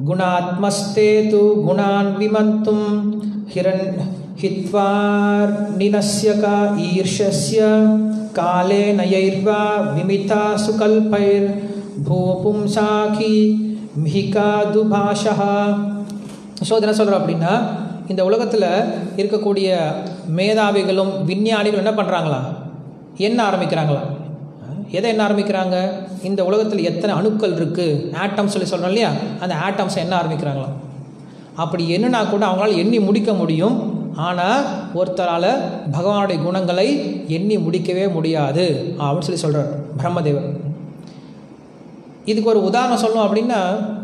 குணாத்மஸ்தே து குணான் விமந்தும் ஹிரண் ஹித்வார்ணினஸ்ய கா ஈர்ஷஸ்ய காலே நயைர்வா விமிதா சுகல்பைர் பூபும்சாகி மிஹிகா துபாஷா ஸோ என்ன சொல்கிறோம் அப்படின்னா இந்த உலகத்தில் இருக்கக்கூடிய மேதாவிகளும் விஞ்ஞானிகளும் என்ன பண்ணுறாங்களா என்ன ஆரம்பிக்கிறாங்களா எதை என்ன ஆரம்பிக்கிறாங்க இந்த உலகத்தில் எத்தனை அணுக்கள் இருக்குது ஆட்டம்ஸ் சொல்லி சொல்கிறோம் இல்லையா அந்த ஆட்டம்ஸை என்ன ஆரம்பிக்கிறாங்களா அப்படி என்னன்னா கூட அவங்களால எண்ணி முடிக்க முடியும் ஆனால் ஒருத்தரால் பகவானுடைய குணங்களை எண்ணி முடிக்கவே முடியாது அப்படின்னு சொல்லி சொல்கிறார் பிரம்மதேவர் இதுக்கு ஒரு உதாரணம் சொல்லணும் அப்படின்னா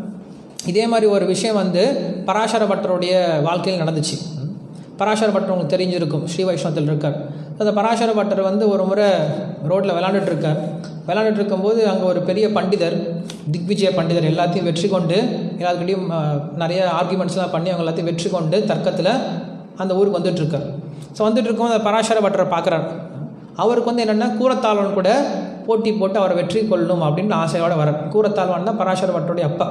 இதே மாதிரி ஒரு விஷயம் வந்து பராசர பட்டருடைய வாழ்க்கையில் நடந்துச்சு பராசர பட்டர் உங்களுக்கு தெரிஞ்சிருக்கும் ஸ்ரீ வைஷ்ணவத்தில் இருக்கார் அந்த பராசர பட்டர் வந்து ஒரு முறை ரோட்டில் விளாண்டுட்டு இருக்கார் விளாண்டுட்டு இருக்கும்போது அங்கே ஒரு பெரிய பண்டிதர் திக்விஜய பண்டிதர் எல்லாத்தையும் வெற்றி கொண்டு எல்லாத்துக்கிட்டையும் நிறைய ஆர்குமெண்ட்ஸ்லாம் பண்ணி அவங்க எல்லாத்தையும் வெற்றி கொண்டு தர்க்கத்தில் அந்த ஊருக்கு வந்துட்டு இருக்கார் ஸோ வந்துட்டு இருக்கும்போது அந்த பராசர பட்டரை பார்க்குறார் அவருக்கு வந்து என்னென்னா கூரத்தாழ்வன் கூட போட்டி போட்டு அவரை வெற்றி கொள்ளணும் அப்படின்னு ஆசையோடு வரார் கூரத்தாழ்வான் தான் பராசர பட்டருடைய அப்பா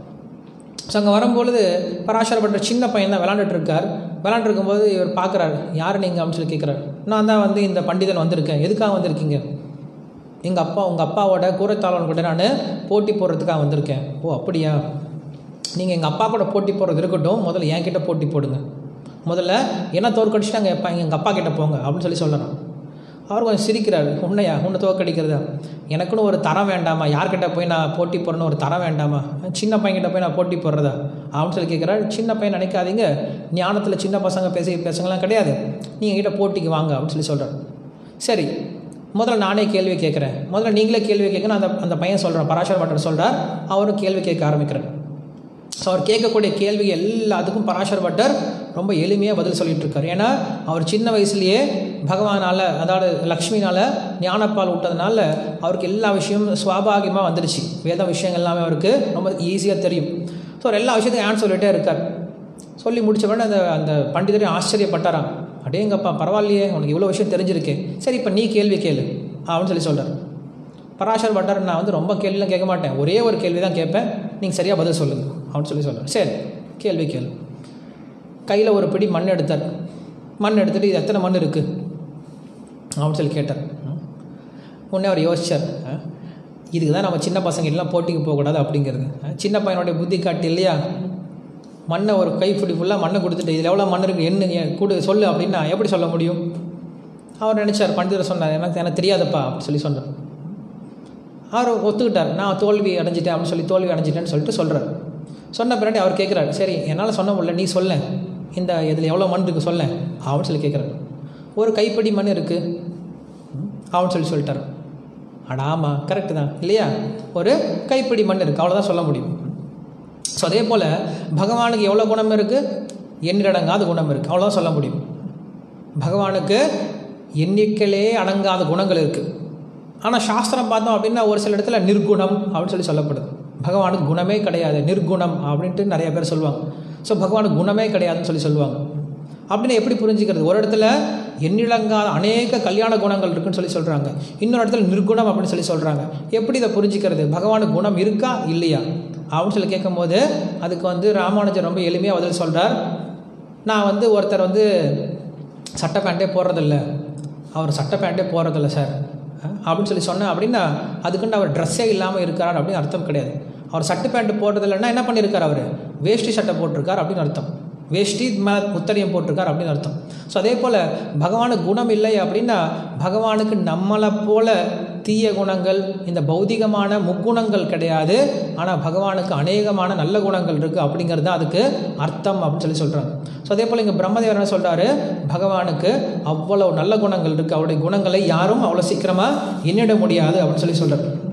ஸோ அங்கே வரும்பொழுது பராசர பட்டர் சின்ன பையன் தான் விளாண்டுட்டு இருக்கார் விளாண்டு இருக்கும்போது இவர் பார்க்குறாரு யார் நீங்கள் அப்படின்னு சொல்லி கேட்குறாரு நான் தான் வந்து இந்த பண்டிதன் வந்திருக்கேன் எதுக்காக வந்திருக்கீங்க எங்கள் அப்பா உங்கள் அப்பாவோட கூரத்தாளன் கூட நான் போட்டி போடுறதுக்காக வந்திருக்கேன் ஓ அப்படியா நீங்கள் எங்கள் அப்பா கூட போட்டி போடுறது இருக்கட்டும் முதல்ல என்கிட்ட போட்டி போடுங்க முதல்ல என்ன தோற்கடிச்சுட்டு அங்கே எப்பா எங்கள் அப்பா கிட்ட போங்க அப்படின்னு சொல்லி சொல்லணும் அவர் கொஞ்சம் சிரிக்கிறார் உன்னையா உன்னை தோற்கடிக்கிறதா எனக்குன்னு ஒரு தரம் வேண்டாமா யார்கிட்ட போய் நான் போட்டி போடுறேன்னு ஒரு தரம் வேண்டாமா சின்ன பையன்கிட்ட போய் நான் போட்டி போடுறதா அப்படின்னு சொல்லி கேட்குறாரு சின்ன பையன் நினைக்காதீங்க ஞானத்தில் சின்ன பசங்க பேசி பேசுங்கலாம் கிடையாது நீங்கள் கிட்ட போட்டிக்கு வாங்க அப்படின்னு சொல்லி சொல்கிறார் சரி முதல்ல நானே கேள்வி கேட்குறேன் முதல்ல நீங்களே கேள்வி கேட்கணும் அந்த அந்த பையன் சொல்கிறான் பராசர பட்டர் சொல்கிறார் அவரும் கேள்வி கேட்க ஆரம்பிக்கிறேன் ஸோ அவர் கேட்கக்கூடிய கேள்வி எல்லாத்துக்கும் பராசர பட்டர் ரொம்ப எளிமையாக பதில் சொல்லிட்டு இருக்கார் ஏன்னா அவர் சின்ன வயசுலேயே பகவானால் அதாவது லக்ஷ்மினால் ஞானப்பால் விட்டதுனால அவருக்கு எல்லா விஷயமும் சுவாபாகியமாக வந்துடுச்சு வேத விஷயங்கள் எல்லாமே அவருக்கு ரொம்ப ஈஸியாக தெரியும் ஸோ அவர் எல்லா விஷயத்தையும் ஆன்சர் சொல்லிகிட்டே இருக்கார் சொல்லி முடிச்ச உடனே அந்த அந்த பண்டிதரையும் ஆச்சரியப்பட்டாராம் அடேங்கப்பா பரவாயில்லையே உனக்கு இவ்வளோ விஷயம் தெரிஞ்சிருக்கே சரி இப்போ நீ கேள்வி கேளு அப்படின்னு சொல்லி சொல்கிறார் பராசர் பட்டர் நான் வந்து ரொம்ப கேள்விலாம் கேட்க மாட்டேன் ஒரே ஒரு கேள்வி தான் கேட்பேன் நீங்கள் சரியாக பதில் சொல்லுங்கள் அப்படின்னு சொல்லி சொல்கிறேன் சரி கேள்வி கேளு கையில் ஒரு பிடி மண் எடுத்தார் மண் எடுத்துகிட்டு இது எத்தனை மண் இருக்குது அப்படின்னு சொல்லி கேட்டார் உடனே அவர் யோசிச்சார் இதுக்கு தான் நம்ம சின்ன பசங்க எல்லாம் போட்டிக்கு போகக்கூடாது அப்படிங்கிறது சின்ன பையனுடைய புத்தி காட்டு இல்லையா மண்ணை ஒரு கைப்பிடி ஃபுல்லாக மண்ணை கொடுத்துட்டு இதில் எவ்வளோ மண் இருக்குது என்ன கொடு சொல்லு அப்படின்னா எப்படி சொல்ல முடியும் அவர் நினச்சார் பண்டிதர் சொன்னார் எனக்கு எனக்கு தெரியாதப்பா அப்படின்னு சொல்லி சொன்னார் அவர் ஒத்துக்கிட்டார் நான் தோல்வி அடைஞ்சிட்டேன் அப்படின்னு சொல்லி தோல்வி அடைஞ்சிட்டேன்னு சொல்லிட்டு சொல்கிறார் சொன்ன பின்னாடி அவர் கேட்குறாரு சரி என்னால் சொன்ன முடியல நீ சொல்ல இந்த இதில் எவ்வளோ மண் இருக்குது சொல்ல அப்படின்னு சொல்லி கேட்குறாரு ஒரு கைப்படி மண் இருக்குது அப்படின்னு சொல்லி சொல்லிட்டார் அட ஆமாம் கரெக்டு தான் இல்லையா ஒரு கைப்பிடி மண் இருக்குது அவ்வளோதான் சொல்ல முடியும் ஸோ அதே போல் பகவானுக்கு எவ்வளோ குணம் இருக்குது எண்ணிலடங்காத குணம் இருக்குது அவ்வளோதான் சொல்ல முடியும் பகவானுக்கு எண்ணிக்கையிலே அடங்காத குணங்கள் இருக்குது ஆனால் சாஸ்திரம் பார்த்தோம் அப்படின்னா ஒரு சில இடத்துல நிர்குணம் அப்படின்னு சொல்லி சொல்லப்படுது பகவானுக்கு குணமே கிடையாது நிர்குணம் அப்படின்ட்டு நிறைய பேர் சொல்லுவாங்க ஸோ பகவானுக்கு குணமே கிடையாதுன்னு சொல்லி சொல்லுவாங்க அப்படின்னு எப்படி புரிஞ்சுக்கிறது ஒரு இடத்துல எண்ணிலங்காத அநேக கல்யாண குணங்கள் இருக்குன்னு சொல்லி சொல்கிறாங்க இன்னொரு இடத்துல நிர்குணம் அப்படின்னு சொல்லி சொல்கிறாங்க எப்படி இதை புரிஞ்சுக்கிறது பகவானுக்கு குணம் இருக்கா இல்லையா அப்படின்னு சொல்லி கேட்கும்போது அதுக்கு வந்து ராமானுஜர் ரொம்ப எளிமையாக பதில் சொல்கிறார் நான் வந்து ஒருத்தர் வந்து சட்டை பேண்ட்டே போடுறதில்ல அவர் சட்டை பேண்ட்டே போடுறதில்ல சார் அப்படின்னு சொல்லி சொன்னேன் அப்படின்னா அதுக்குன்னு அவர் ட்ரெஸ்ஸே இல்லாமல் இருக்கார் அப்படின்னு அர்த்தம் கிடையாது அவர் சட்டை பேண்ட்டு போடுறதில்லைன்னா என்ன பண்ணியிருக்கார் அவர் வேஷ்டி சட்டை போட்டிருக்கார் அப்படின்னு அர்த்தம் வேஷ்டி மேலே உத்தரியம் போட்டிருக்கார் அப்படின்னு அர்த்தம் ஸோ அதே போல் பகவானுக்கு குணம் இல்லை அப்படின்னா பகவானுக்கு நம்மளை போல தீய குணங்கள் இந்த பௌதிகமான முக்குணங்கள் கிடையாது ஆனால் பகவானுக்கு அநேகமான நல்ல குணங்கள் இருக்குது அப்படிங்கிறது தான் அதுக்கு அர்த்தம் அப்படின்னு சொல்லி சொல்கிறாங்க ஸோ அதே போல் இங்கே பிரம்மதேவர் என்ன சொல்கிறாரு பகவானுக்கு அவ்வளோ நல்ல குணங்கள் இருக்குது அவருடைய குணங்களை யாரும் அவ்வளோ சீக்கிரமாக எண்ணிட முடியாது அப்படின்னு சொல்லி சொல்கிறார்